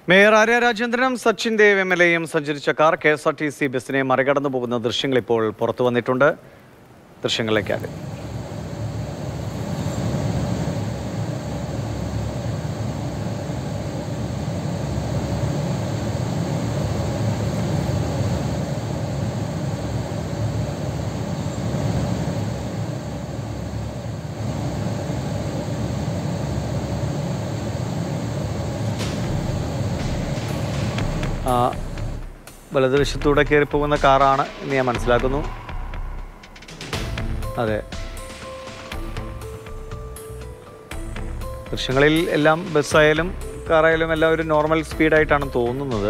Mayor Arya രാജേന്ദ്രനും Sachin Dev M L എയും സഞ്ചരിച്ച car K S R T C ബസ്സിനെ മറികടന്നു പോകുന്ന ദൃശ്യങ്ങൾ ഇപ്പോൾ പുറത്തു വന്നിട്ടുണ്ട് ദൃശ്യങ്ങളിലേക്കാണ് ആ, വലതുവശത്തൂടെ കയറി പോകുന്ന കാറാണ് എന്ന് ഞാൻ മനസ്സിലാക്കുന്നു അതെ ദൃശ്യങ്ങളിൽ എല്ലാം ബസ്സായാലും കാറായാലും എല്ലാം ഒരു നോർമൽ സ്പീഡായിട്ടാണ് തോന്നുന്നത്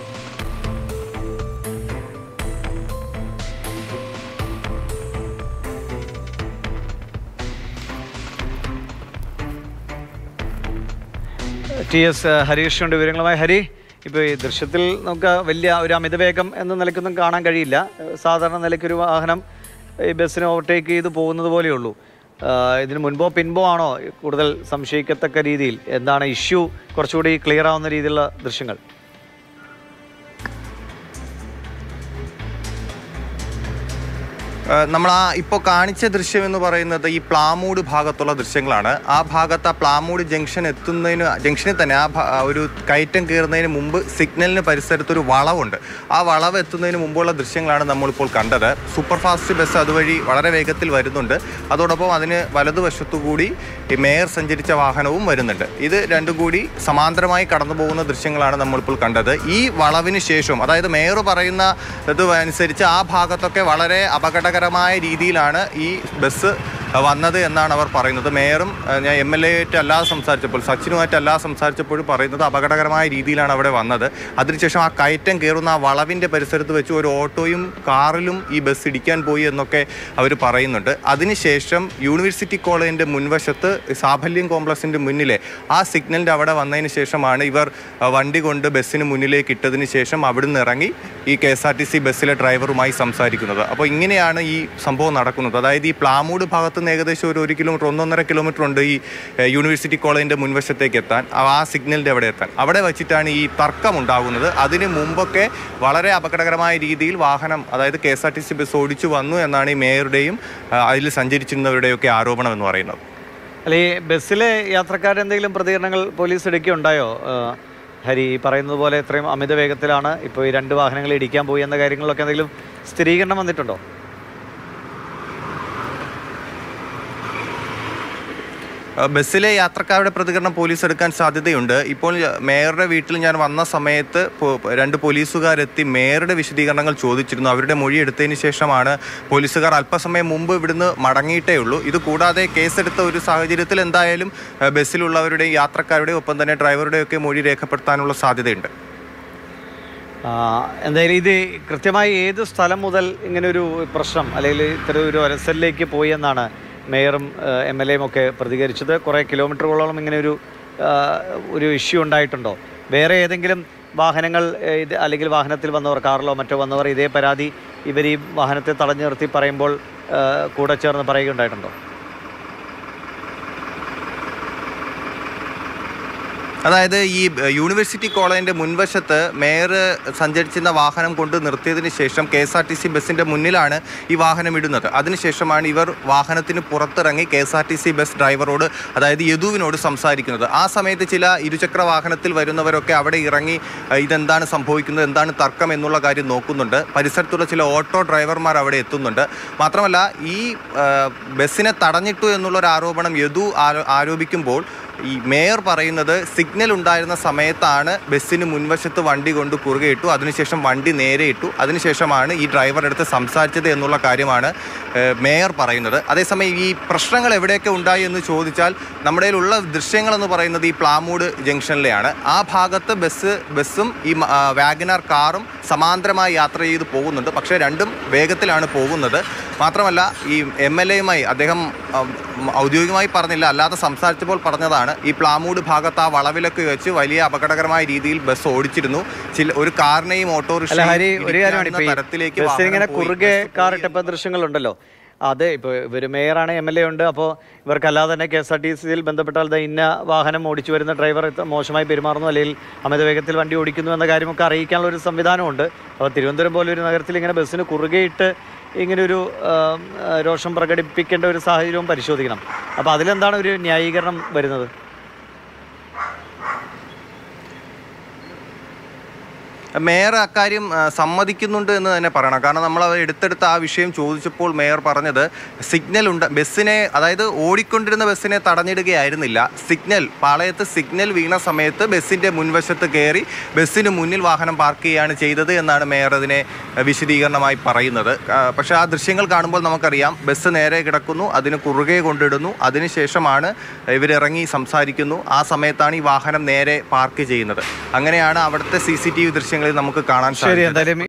ടി എസ് ഹരീഷിൻ്റെ വിവരങ്ങളുമായി ഹരി ഇപ്പോൾ ഈ ദൃശ്യത്തിൽ നമുക്ക് വലിയ ഒരു അമിതവേഗം എന്ന നിലയ്ക്കൊന്നും കാണാൻ കഴിയില്ല ഏഹ് സാധാരണ നിലയ്ക്കൊരു വാഹനം ഈ ബസ്സിനെ ഓവർടേക്ക് ചെയ്ത് പോകുന്നത് പോലെയുള്ളൂ ആഹ് ഇതിന് മുൻപോ പിൻപോ ആണോ കൂടുതൽ സംശയിക്കത്തക്ക രീതിയിൽ എന്താണ് ഇഷ്യൂ കുറച്ചുകൂടി ക്ലിയർ ആവുന്ന രീതിയിലുള്ള ദൃശ്യങ്ങൾ നമ്മൾ ആ ഇപ്പോൾ കാണിച്ച ദൃശ്യം എന്ന് പറയുന്നത് ഈ പ്ലാമൂട് ഭാഗത്തുള്ള ദൃശ്യങ്ങളാണ് ആ ഭാഗത്ത് ആ പ്ലാമൂട് ജംഗ്ഷൻ എത്തുന്നതിന് ജംഗ്ഷനിൽ തന്നെ ആ ഭ- ആ ഒരു കയറ്റം കയറുന്നതിന് മുമ്പ് സിഗ്നലിന് പരിസരത്തൊരു വളവുണ്ട് ആ വളവ് എത്തുന്നതിന് മുമ്പുള്ള ദൃശ്യങ്ങളാണ് നമ്മളിപ്പോൾ കണ്ടത് സൂപ്പർ ഫാസ്റ്റ് ബസ് അതുവഴി വളരെ വേഗത്തിൽ വരുന്നുണ്ട് അതോടൊപ്പം അതിന് വലതുവശത്തു കൂടി ഈ മേയർ സഞ്ചരിച്ച വാഹനവും വരുന്നുണ്ട് ഇത് രണ്ടും കൂടി സമാന്തരമായി കടന്നു പോകുന്ന ദൃശ്യങ്ങളാണ് നമ്മളിപ്പോൾ കണ്ടത് ഈ വളവിന് ശേഷം അതായത് മേയർ പറയുന്ന ഇത് അനുസരിച്ച് ആ ഭാഗത്തൊക്കെ വളരെ അപകടകരമായ രീതിയിലാണ് ഈ ബസ് വന്നത് എന്നാണ് അവർ പറയുന്നത് മേയറും ഏഹ്, ഞാൻ എം എൽ എ ആയിട്ട് അല്ലാതെ സംസാരിച്ചപ്പോൾ സച്ചിനുമായിട്ട് അല്ലാതെ സംസാരിച്ചപ്പോഴും പറയുന്നത് അപകടകരമായ രീതിയിലാണ് അവിടെ വന്നത് അതിനുശേഷം ആ കയറ്റം കയറുന്ന ആ വളവിൻ്റെ പരിസരത്ത് വെച്ച് ഒരു ഓട്ടോയും കാറിലും ഈ ബസ് ഇടിക്കാൻ പോയി എന്നൊക്കെ അവർ പറയുന്നുണ്ട് അതിനുശേഷം യൂണിവേഴ്സിറ്റി കോളേജിൻ്റെ മുൻവശത്ത് സാഫല്യം കോംപ്ലക്സിൻ്റെ മുന്നിലെ ആ സിഗ്നലിൻ്റെ അവിടെ വന്നതിന് ശേഷമാണ് ഇവർ ആ, വണ്ടി കൊണ്ട് ബസ്സിന് മുന്നിലേക്ക് ഇട്ടതിന് ശേഷം അവിടുന്ന് ഇറങ്ങി ഈ K S R T C ബസ്സിലെ ഡ്രൈവറുമായി സംസാരിക്കുന്നത് അപ്പോൾ ഇങ്ങനെയാണ് ഈ സംഭവം നടക്കുന്നത് അതായത് ഈ പ്ലാമൂട് ഭാഗത്ത് നിന്ന് ഏകദേശം ഒരു ഒരു കിലോമീറ്റർ ഒന്നൊന്നര കിലോമീറ്റർ ഉണ്ട് ഈ ഏഹ്, യൂണിവേഴ്സിറ്റി കോളേജിൻ്റെ മുൻവശത്തേക്ക് എത്താൻ ആ- ആ സിഗ്നലിൻ്റെ അവിടെ എത്താൻ അവിടെ വെച്ചിട്ടാണ് ഈ തർക്കം ഉണ്ടാകുന്നത് അതിന് മുമ്പൊക്കെ വളരെ അപകടകരമായ രീതിയിൽ വാഹനം അതായത് K S R T C bus ഓടിച്ചു വന്നു എന്നാണ് ഈ മേയറുടെയും ആ, അതിൽ സഞ്ചരിച്ചിരുന്നവരുടെയും ഒക്കെ ആരോപണം എന്ന് പറയുന്നത് അല്ല ഈ ബസ്സിലെ യാത്രക്കാരുടെ എന്തെങ്കിലും പ്രതികരണങ്ങൾ പോലീസ് എടുക്കുകയുണ്ടായോ ആഹ് ഹരി ഈ പറയുന്നത് പോലെ ഇത്രയും അമിത വേഗത്തിലാണ് ഇപ്പോൾ ഈ രണ്ട് വാഹനങ്ങൾ ഇടിക്കാൻ പോയി എന്ന കാര്യങ്ങളിലൊക്കെ എന്തെങ്കിലും സ്ഥിരീകരണം വന്നിട്ടുണ്ടോ ആ, ബസ്സിലെ യാത്രക്കാരുടെ പ്രതികരണം പോലീസ് എടുക്കാൻ സാധ്യതയുണ്ട് ഇപ്പോൾ മേയറുടെ വീട്ടിൽ ഞാൻ വന്ന സമയത്ത് പോ- രണ്ട് പോലീസുകാരെത്തി മേയറുടെ വിശദീകരണങ്ങൾ ചോദിച്ചിരുന്നു അവരുടെ മൊഴി എടുത്തതിന് ശേഷമാണ് പോലീസുകാർ അല്പസമയം മുമ്പ് ഇവിടുന്ന് മടങ്ങിയിട്ടേ ഉള്ളൂ ഇത് കൂടാതെ കേസെടുത്ത ഒരു സാഹചര്യത്തിൽ എന്തായാലും ആ, ബസ്സിലുള്ളവരുടെയും യാത്രക്കാരുടെയും ഒപ്പം തന്നെ ഡ്രൈവറുടെയും ഒക്കെ മൊഴി രേഖപ്പെടുത്താനുള്ള സാധ്യതയുണ്ട് ആഹ് എന്തായാലും ഇത് കൃത്യമായി ഏത് സ്ഥലം മുതൽ ഇങ്ങനൊരു പ്രശ്നം അല്ലെങ്കിൽ ഇത്തരം ഒരു ഒരസലിലേക്ക് പോയി എന്നാണ് മേയറും എം എൽ എയും ഒക്കെ പ്രതികരിച്ചത് കുറേ കിലോമീറ്ററുകളോളം ഇങ്ങനെ ഒരു ആഹ് ഒരു ഇഷ്യൂ ഉണ്ടായിട്ടുണ്ടോ വേറെ ഏതെങ്കിലും വാഹനങ്ങൾ ഏഹ് ഇത് അല്ലെങ്കിൽ വാഹനത്തിൽ വന്നവർ കാറിലോ മറ്റോ വന്നവർ ഇതേ പരാതി ഇവർ ഈ വാഹനത്തെ തടഞ്ഞു നിർത്തി പറയുമ്പോൾ ആഹ് കൂടെ ചേർന്ന് പറയുകയുണ്ടായിട്ടുണ്ടോ അതായത് ഈ ഏഹ്, യൂണിവേഴ്സിറ്റി കോളേജിന്റെ മുൻവശത്ത് മേയർ സഞ്ചരിച്ചിരുന്ന വാഹനം കൊണ്ട് നിർത്തിയതിന് ശേഷം K S R T C ബസ്സിന്റെ മുന്നിലാണ് ഈ വാഹനം ഇടുന്നത് അതിനുശേഷമാണ് ഇവർ വാഹനത്തിന് പുറത്തിറങ്ങി K S R T C bus ഡ്രൈവറോട് അതായത് യദുവിനോട് സംസാരിക്കുന്നത് ആ സമയത്ത് ചില ഇരുചക്ര വാഹനത്തിൽ വരുന്നവരൊക്കെ അവിടെ ഇറങ്ങി ഏഹ്, ഇതെന്താണ് സംഭവിക്കുന്നത് എന്താണ് തർക്കം എന്നുള്ള കാര്യം നോക്കുന്നുണ്ട് പരിസരത്തുള്ള ചില ഓട്ടോ ഡ്രൈവർമാർ അവിടെ എത്തുന്നുണ്ട് മാത്രമല്ല ഈ ഏഹ്, ബസ്സിനെ തടഞ്ഞിട്ടു എന്നുള്ളൊരു ആരോപണം യദു ആരോ- ആരോപിക്കുമ്പോൾ ഈ മേയർ പറയുന്നത് സിഗ്നൽ ഉണ്ടായിരുന്ന സമയത്താണ് ബസ്സിന് മുൻവശത്ത് വണ്ടി കൊണ്ട് കുറുകെ ഇട്ടു അതിനുശേഷം വണ്ടി നേരെ ഇട്ടു അതിനുശേഷമാണ് ഈ ഡ്രൈവർ എടുത്ത് സംസാരിച്ചത് എന്നുള്ള കാര്യമാണ് ഏഹ്, മേയർ പറയുന്നത് അതേസമയം ഈ പ്രശ്നങ്ങൾ എവിടെയൊക്കെ ഉണ്ടായി എന്ന് ചോദിച്ചാൽ നമ്മുടെ കയ്യിലുള്ള ദൃശ്യങ്ങളെന്ന് പറയുന്നത് ഈ പ്ലാമൂട് ജംഗ്ഷനിലെയാണ് ആ ഭാഗത്ത് ബസ് ബസ്സും ഈ മ- ആ, വാഗനാർ കാറും സമാന്തരമായി യാത്ര ചെയ്ത് പോകുന്നുണ്ട് പക്ഷേ രണ്ടും വേഗത്തിലാണ് പോകുന്നത് മാത്രമല്ല ഈ എം എൽ എയുമായി അദ്ദേഹം ഉം, ഔദ്യോഗികമായി പറഞ്ഞില്ല അല്ലാതെ സംസാരിച്ചപ്പോൾ പറഞ്ഞതാണ് ഈ പ്ലാമൂട് ഭാഗത്ത് ആ വളവിലൊക്കെ വെച്ച് വലിയ അപകടകരമായ രീതിയിൽ ബസ് ഓടിച്ചിരുന്നു ചില ഒരു കാറിനെയും അല്ല ഹരി ഒരു കാര്യമാണ് ഇപ്പൊ ഈ തരത്തിലേക്ക് ബസ് ഇങ്ങനെ വാഹനം പോയി. കുറുകെ ബസ് പോയി കാറിട്ടപ്പോ ദൃശ്യങ്ങളുണ്ടല്ലോ അതെ ഇപ്പോൾ ഇവർ മേയറാണ് എം എൽ എ ഉണ്ട് അപ്പോൾ ഇവർക്കല്ലാതെ തന്നെ കെ എസ് ആർ ടി സിയിൽ ബന്ധപ്പെട്ടാൽ ദാ ഇന്ന വാഹനം ഓടിച്ചു വരുന്ന ഡ്രൈവർ ഇത്ര മോശമായി പെരുമാറുന്നു അല്ലെങ്കിൽ അമിത വേഗത്തിൽ വണ്ടി ഓടിക്കുന്നു എന്ന കാര്യമൊക്കെ അറിയിക്കാനുള്ള ഒരു സംവിധാനമുണ്ട് അപ്പോൾ തിരുവനന്തപുരം പോലെ ഒരു നഗരത്തിൽ ഇങ്ങനെ ബസ്സിന് കുറുകെയിട്ട് ഇങ്ങനൊരു ആം, ആ, രോഷം പ്രകടിപ്പിക്കേണ്ട ഒരു സാഹചര്യവും പരിശോധിക്കണം അപ്പോൾ അതിലെന്താണ് ഒരു ന്യായീകരണം വരുന്നത് മേയർ അക്കാര്യം ആ, സമ്മതിക്കുന്നുണ്ട് എന്ന് തന്നെ പറയണം കാരണം നമ്മൾ അത് എടുത്തെടുത്ത് ആ വിഷയം ചോദിച്ചപ്പോൾ മേയർ പറഞ്ഞത് സിഗ്നൽ ഉണ്ട് ബസ്സിനെ അതായത് ഓടിക്കൊണ്ടിരുന്ന ബസ്സിനെ തടഞ്ഞിടുകയായിരുന്നില്ല സിഗ്നൽ പാളയത്ത് സിഗ്നൽ വീണ സമയത്ത് ബസ്സിൻ്റെ മുൻവശത്ത് കയറി ബസ്സിന് മുന്നിൽ വാഹനം പാർക്ക് ചെയ്യുകയാണ് ചെയ്തത് എന്നാണ് മേയർ അതിനെ വിശദീകരണമായി പറയുന്നത് ആ, പക്ഷേ ആ ദൃശ്യങ്ങൾ കാണുമ്പോൾ നമുക്കറിയാം ബസ് നേരെ കിടക്കുന്നു അതിന് കുറുകെ കൊണ്ടിടുന്നു അതിനുശേഷമാണ് ഇവരിറങ്ങി സംസാരിക്കുന്നു ആ സമയത്താണ് ഈ വാഹനം നേരെ പാർക്ക് ചെയ്യുന്നത് അങ്ങനെയാണ് അവിടുത്തെ സി സി ടി വി ദൃശ്യങ്ങളിൽ നമുക്ക് കാണാൻ ശരി സാധിച്ചത് എന്തായാലും